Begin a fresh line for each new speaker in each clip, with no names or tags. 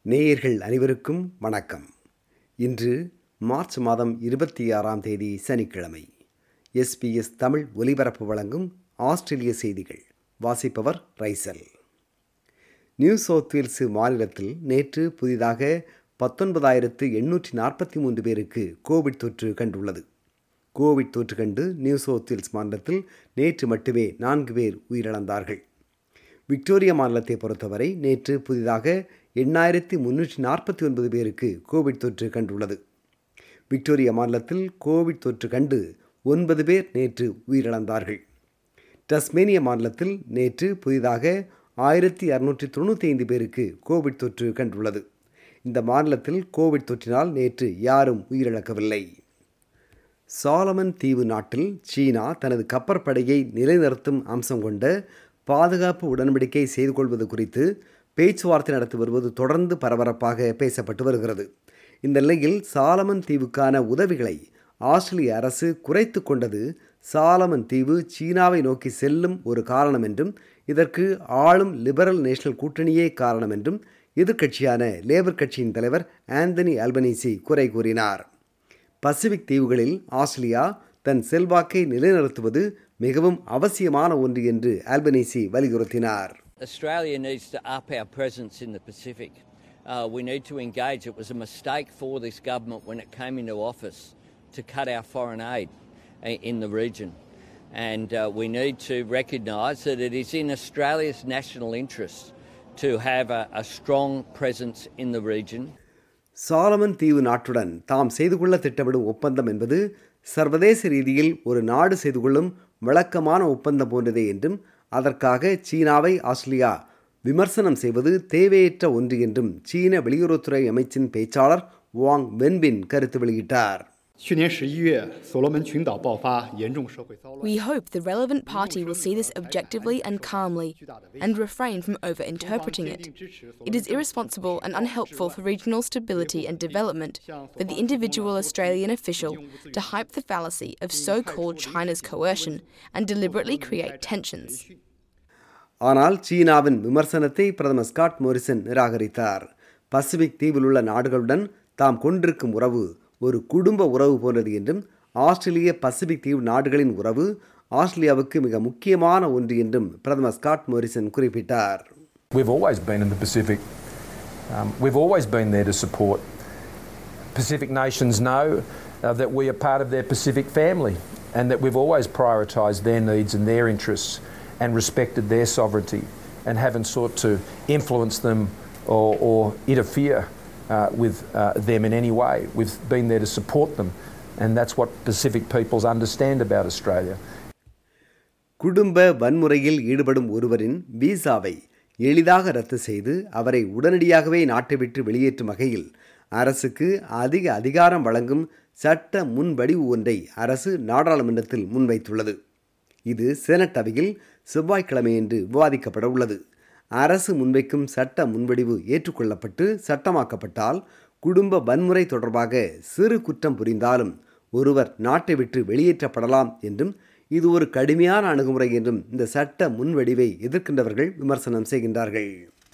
நேயர்கள் அனைவருக்கும் வணக்கம் இன்று மார்ச் மாதம் இருபத்தி ஆறாம் தேதி சனிக்கிழமை எஸ்பிஎஸ் தமிழ் ஒலிபரப்பு வழங்கும் ஆஸ்திரேலிய செய்திகள் வாசிப்பவர் ரைசல் நியூ சவுத் வேல்ஸ் மாநிலத்தில் நேற்று புதிதாக பத்தொன்பதாயிரத்து எண்ணூற்றி நாற்பத்தி மூன்று பேருக்கு கோவிட் தொற்று கண்டுள்ளது கோவிட் தொற்று கண்டு நியூ சவுத் வேல்ஸ் மாநிலத்தில் நேற்று மட்டுமே நான்கு பேர் உயிரிழந்தார்கள் விக்டோரியா மாநிலத்தை பொறுத்தவரை நேற்று புதிதாக எண்ணாயிரத்தி முன்னூற்றி நாற்பத்தி ஒன்பது பேருக்கு கோவிட் தொற்று கண்டுள்ளது விக்டோரியா மாநிலத்தில் கோவிட் தொற்று கண்டு ஒன்பது பேர் நேற்று உயிரிழந்தார்கள் டஸ்மேனியா மாநிலத்தில் நேற்று புதிதாக ஆயிரத்தி அறுநூற்றி தொண்ணூற்றி ஐந்து பேருக்கு கோவிட் தொற்று கண்டுள்ளது இந்த மாநிலத்தில் கோவிட் தொற்றினால் நேற்று யாரும் உயிரிழக்கவில்லை சாலமன் தீவு நாட்டில் சீனா தனது கப்பற்படையை நிலைநிறுத்தும் அம்சம் கொண்ட பாதுகாப்பு உடன்படிக்கை செய்து கொள்வது குறித்து பேச்சுவார்த்தை நடத்தி வருவது தொடர்ந்து பரபரப்பாக பேசப்பட்டு வருகிறது இந்த நிலையில் சாலமன் தீவுக்கான உதவிகளை ஆஸ்திரேலிய அரசு குறைத்து கொண்டது சாலமன் தீவு சீனாவை நோக்கி செல்லும் ஒரு காரணம் என்றும் இதற்கு ஆளும் லிபரல் நேஷனல் கூட்டணியே காரணம் என்றும் எதிர்க்கட்சியான லேபர் கட்சியின் தலைவர் ஆந்தனி அல்பனீசி குறை கூறினார் பசிபிக் தீவுகளில் ஆஸ்திரேலியா தன் செல்வாக்கை நிலைநிறுத்துவது மிகவும் அவசியமான ஒன்று என்று ஆல்பனீசி வலியுறுத்தினார்
Australia needs to up our presence in the Pacific. Uh, we need to engage. It was a mistake for this government when it came into office to cut our foreign aid i- in the region. And uh, we need to recognise that it is in Australia's national interest to have a, a strong presence in the region.
Solomon தீவு நாட்டுடன் தாம் செய்து கொள்ள திட்டமிடும் ஒப்பந்தம் என்பது சர்வதேச ரீதியில் ஒரு நாடு செய்து கொள்ளும் வழக்கமான ஒப்பந்தம் போன்றதே என்றும் அதற்காக சீனாவை ஆஸ்திரேலியா விமர்சனம் செய்வது தேவையற்ற ஒன்று என்றும் சீன வெளியுறவுத்துறை அமைச்சின் பேச்சாளர் வாங் வென்பின் கருத்து வெளியிட்டார்
去年十一月，所罗门群岛爆发严重社会骚乱。
We hope the relevant party will see this objectively and calmly and refrain from over interpreting it. It is irresponsible and unhelpful for regional stability and development for the individual Australian official to hype the fallacy of so called China's coercion and deliberately create tensions.
ஆனால் சீனாவின் விமர்சனத்தை பிரதமர் Scott Morrison நிராகரித்தார் Pacific தீவில் உள்ள நாடுகளுடன் தாம் கொண்டிருக்கும் உறவு ஒரு குடும்ப உறவு போன்றது என்றும் ஆஸ்திரேலிய பசிபிக் தீவு நாடுகளின் உறவு ஆஸ்திரேலியாவுக்கு மிக முக்கியமான ஒன்று என்றும் பிரதமர் ஸ்காட் மோரிசன் குறிப்பிட்டார்
We've always been in the Pacific. Um, we've always been there to support. Pacific nations know uh, that we are part of their Pacific family and that we've always prioritised their needs and their interests and respected their sovereignty and haven't sought to influence them or, or interfere uh, with uh, them in any way. We've been there to support them, and that's what Pacific peoples understand about Australia.
குடும்ப வன்முறையில் ஈடுபடும் ஒருவரின் விசாவை எளிதாக ரத்து செய்து அவரை உடனடியாகவே நாட்டை விட்டு வெளியேற்றும் வகையில் அரசுக்கு அதிக அதிகாரம் வழங்கும் சட்ட முன்வடிவு ஒன்றை அரசு நாடாளுமன்றத்தில் முன்வைத்துள்ளது இது செனட் அவையில் செவ்வாய்க்கிழமையன்று விவாதிக்கப்பட உள்ளது அரசு முன்வைக்கும் சட்ட முன்வடிவு ஏற்றுக்கொள்ளப்பட்டு சட்டமாக்கப்பட்டால் குடும்ப வன்முறை தொடர்பாக சிறு குற்றம் புரிந்தாலும் ஒருவர் நாட்டை விட்டு வெளியேற்றப்படலாம் என்றும் இது ஒரு கடுமையான அணுகுமுறை என்றும் இந்த சட்ட முன்வடிவை எதிர்க்கின்றவர்கள் விமர்சனம் செய்கின்றார்கள்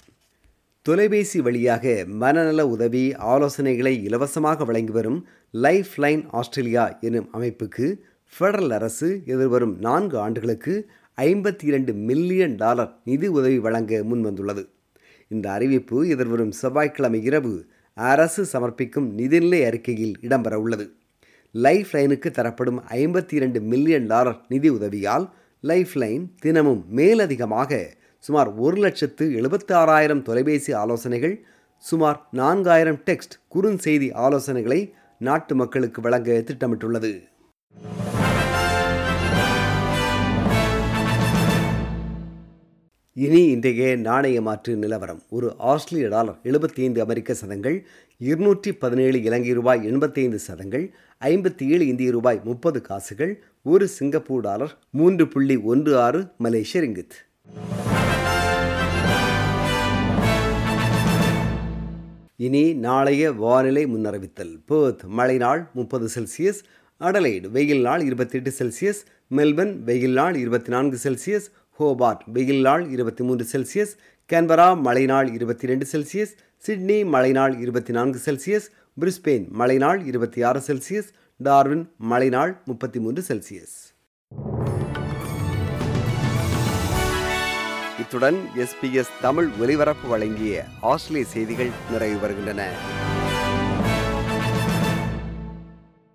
தொலைபேசி வழியாக மனநல உதவி ஆலோசனைகளை இலவசமாக வழங்கி வரும் லைஃப் லைன் ஆஸ்திரேலியா எனும் அமைப்புக்கு ஃபெடரல் அரசு எதிர்வரும் நான்கு ஆண்டுகளுக்கு ஐம்பத்தி இரண்டு மில்லியன் டாலர் நிதி உதவி வழங்க முன்வந்துள்ளது இந்த அறிவிப்பு எதிர்வரும் செவ்வாய்க்கிழமை இரவு அரசு சமர்ப்பிக்கும் நிதிநிலை அறிக்கையில் இடம்பெற உள்ளது லைஃப் லைனுக்கு தரப்படும் ஐம்பத்தி இரண்டு மில்லியன் டாலர் நிதி உதவியால் லைஃப் லைன் தினமும் மேலதிகமாக சுமார் ஒரு லட்சத்து எழுபத்தி ஆறாயிரம் தொலைபேசி ஆலோசனைகள் சுமார் நான்காயிரம் டெக்ஸ்ட் குறுஞ்செய்தி ஆலோசனைகளை நாட்டு மக்களுக்கு வழங்க திட்டமிட்டுள்ளது இனி இன்றைய நாணய மாற்று நிலவரம் ஒரு ஆஸ்திரேலிய டாலர் எழுபத்தி ஐந்து அமெரிக்க சதங்கள் இருநூற்றி பதினேழு இலங்கை ரூபாய் எண்பத்தி ஐந்து சதங்கள் ஐம்பத்தி ஏழு இந்திய ரூபாய் முப்பது காசுகள் ஒரு சிங்கப்பூர் டாலர் மூன்று புள்ளி ஒன்று ஆறு மலேசிய ரிங்கித் இனி நாளைய வானிலை முன்னறிவித்தல் பேர்த் மழை நாள் முப்பது செல்சியஸ் அடலைடு வெயில் நாள் இருபத்தெட்டு செல்சியஸ் மெல்பர்ன் வெயில் நாள் இருபத்தி நான்கு செல்சியஸ் ஹோபார்ட் வெயில் நாள் இருபத்தி மூன்று செல்சியஸ் கேன்பரா மழைநாள் இருபத்தி ரெண்டு செல்சியஸ் சிட்னி மழைநாள் இருபத்தி நான்கு செல்சியஸ் பிரிஸ்பெயின் மழைநாள் இருபத்தி ஆறு செல்சியஸ் டார்வின் மழைநாள் முப்பத்தி மூன்று செல்சியஸ் இத்துடன் எஸ்பிஎஸ் தமிழ் ஒலிபரப்பு வழங்கிய ஆஸ்திரேலிய செய்திகள் நிறைவு வருகின்றன